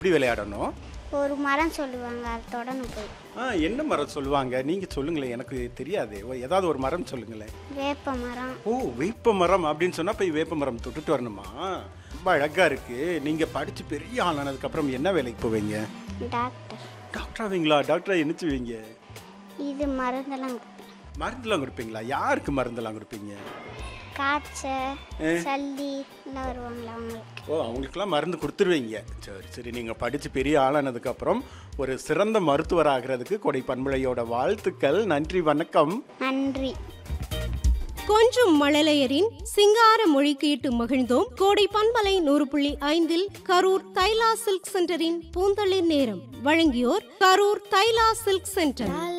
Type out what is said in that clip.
எப்படி விளையாடணும் ஒரு மரம் சொல்லுவாங்க அதை தொடணும் போய் ஆ என்ன மரம் சொல்லுவாங்க நீங்க சொல்லுங்களேன் எனக்கு தெரியாது ஏதாவது ஒரு மரம் சொல்லுங்களேன் வேப்ப மரம் ஓ வேப்ப மரம் அப்படின்னு சொன்னா போய் வேப்ப மரம் தொட்டுட்டு வரணுமா ரொம்ப அழகா இருக்கு நீங்க படிச்சு பெரிய ஆளானதுக்கு அப்புறம் என்ன வேலைக்கு போவீங்க டாக்டர் டாக்டர் ஆவீங்களா டாக்டரா என்ன செய்வீங்க இது மருந்தெல்லாம் கொடுப்பேன் மருந்துலாம் கொடுப்பீங்களா யாருக்கு மருந்தெல்லாம் கொடுப்பீங்க காய்ச்சல் சல்லி எல்லாம் வருவாங்களா அவங்களுக்கு ஓ அவங்களுக்குலாம் மருந்து கொடுத்துருவீங்க சரி சரி நீங்கள் படித்து பெரிய ஆளானதுக்கு அப்புறம் ஒரு சிறந்த மருத்துவர் ஆகிறதுக்கு கொடை பண்புழையோட வாழ்த்துக்கள் நன்றி வணக்கம் நன்றி கொஞ்சம் மழலையரின் சிங்கார மொழி கேட்டு மகிழ்ந்தோம் கோடை பண்பலை நூறு புள்ளி ஐந்தில் கரூர் தைலா சில்க் சென்டரின் பூந்தளிர் நேரம் வழங்கியோர் கரூர் தைலா சில்க் சென்டர்